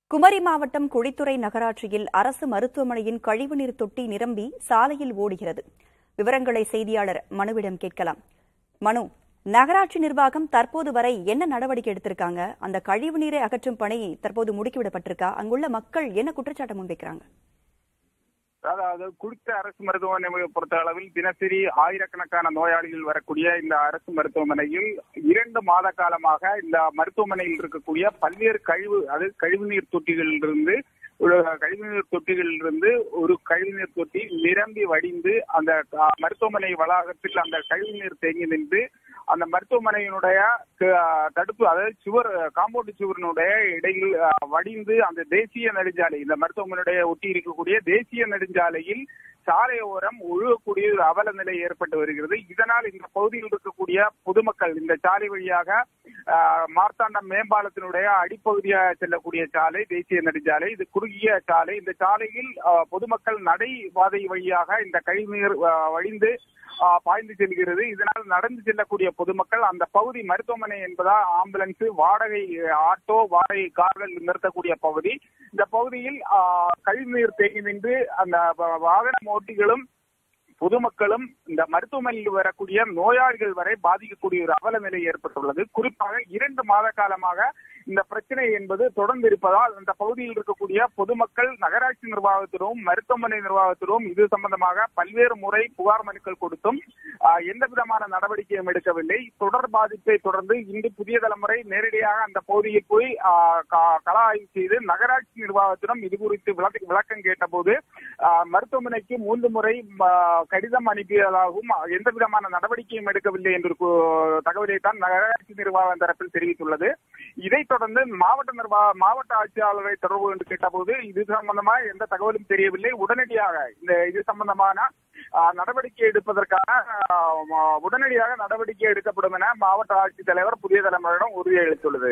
குமரி மாவட்டம் குழித்துறை நகராட்சியில் அரசு மருத்துவமனையின் கழிவுநீர் தொட்டி நிரம்பி சாலையில் ஓடுகிறது விவரங்களை செய்தியாளர் மனுவிடம் கேட்கலாம் மனு நகராட்சி நிர்வாகம் தற்போது வரை என்ன நடவடிக்கை எடுத்திருக்காங்க அந்த கழிவுநீரை அகற்றும் பணி தற்போது முடுக்கிவிடப்பட்டிருக்கா அங்குள்ள மக்கள் என்ன குற்றச்சாட்டு முன்வைக்கிறாங்க அதாவது குறித்த அரசு மருத்துவமனை பொறுத்த அளவில் தினசரி ஆயிரக்கணக்கான நோயாளிகள் வரக்கூடிய இந்த அரசு மருத்துவமனையில் இரண்டு மாத காலமாக இந்த மருத்துவமனையில் இருக்கக்கூடிய பல்வேறு கழிவு அது கழிவுநீர் தொட்டிகளிலிருந்து ஒரு கழிவுநீர் தொட்டிகளிலிருந்து ஒரு கழிவுநீர் தொட்டி நிரம்பி வடிந்து அந்த அஹ், மருத்துவமனை வளாகத்தில் அந்த கழிவுநீர் தேங்கி நின்று அந்த மருத்துவமனையினுடைய க- தடுப்பு அதாவது சுவர் காம்பவுண்ட் சுவரினுடைய இடையில் அஹ், வடிந்து அந்த தேசிய நெடுஞ்சாலை இந்த மருத்துவமனையுடைய ஒட்டி இருக்கக்கூடிய தேசிய நெடுஞ்சாலையில் சாலை ஓரம் ஒழுகக்கூடிய ஒரு அவல நிலை ஏற்பட்டு வருகிறது இதனால் இந்த பகுதியில் இருக்கக்கூடிய பொதுமக்கள் இந்த சாலை வழியாக அஹ், மார்த்தாண்டம் மேம்பாலத்தினுடைய அடிப்பகுதியாக செல்லக்கூடிய சாலை தேசிய நெடுஞ்சாலை இது குறுகிய சாலை இந்த சாலையில் அஹ், பொதுமக்கள் நடை பாதை வழியாக இந்த கழிவுநீர் அஹ், வழிந்து அஹ், பாய்ந்து செல்கிறது இதனால் நடந்து செல்லக்கூடிய பொதுமக்கள் அந்த பகுதி மருத்துவமனை என்பதால் ஆம்புலன்ஸ் வாடகை அஹ், ஆட்டோ வாடகை கார்கள் நிறுத்தக்கூடிய பகுதி இந்த பகுதியில் அஹ், கழிவுநீர் தேங்கி நின்று அந்த வ- வாகன ஓட்டிகளும் பொதுமக்களும் இந்த மருத்துவமனையில் வரக்கூடிய நோயாளிகள் வரை பாதிக்கக்கூடிய ஒரு அவல நிலை ஏற்பட்டுள்ளது குறிப்பாக இரண்டு மாத காலமாக இந்த பிரச்சனை என்பது தொடர்ந்து இருப்பதால் அந்த பகுதியில் இருக்கக்கூடிய பொதுமக்கள் நகராட்சி நிர்வாகத்திலும் மருத்துவமனை நிர்வாகத்திலும் இது சம்பந்தமாக பல்வேறு முறை புகார் மனுக்கள் கொடுத்தும் ஆஹ், எந்த விதமான நடவடிக்கையும் எடுக்கவில்லை தொடர் பாதிப்பை தொடர்ந்து இன்று புதிய தலைமுறை நேரடியாக அந்த பகுதியில் போய் ஆஹ், க- கள ஆய்வு செய்து நகராட்சி நிர்வாகத்திடம் இது குறித்து விளக்க- விளக்கம் கேட்டபோது ஆஹ், மருத்துவமனைக்கு மூன்று முறை ம, கடிதம் அனுப்பியதாகவும் எந்த விதமான நடவடிக்கையும் எடுக்கவில்லை என்று கு- தகவலை தான் நகராட்சி நிர்வாகம் தரப்பில் தெரிவித்துள்ளது இதைத் தொடர்ந்து மாவட்ட நிர்வாக மாவட்ட ஆட்சியாளரை தொடர்பு கொண்டு கேட்டபோது இது சம்பந்தமாக எந்த தகவலும் தெரியவில்லை உடனடியாக இந்த இது சம்பந்தமான ஆஹ், நடவடிக்கை எடுப்பதற்கான ஆஹ், ம- உடனடியாக நடவடிக்கை எடுக்கப்படும் என மாவட்ட ஆட்சித்தலைவர் புதிய தலைமுறையிடம் உறுதியளித்துள்ளது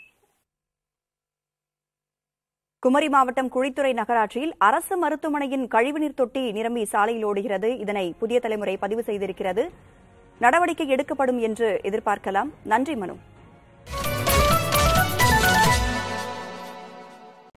குமரி மாவட்டம் குழித்துறை நகராட்சியில் அரசு மருத்துவமனையின் கழிவுநீர் தொட்டி நிரம்பி சாலையில் ஓடுகிறது இதனை புதிய தலைமுறை பதிவு செய்திருக்கிறது நடவடிக்கை எடுக்கப்படும் என்று எதிர்பார்க்கலாம் நன்றி மனு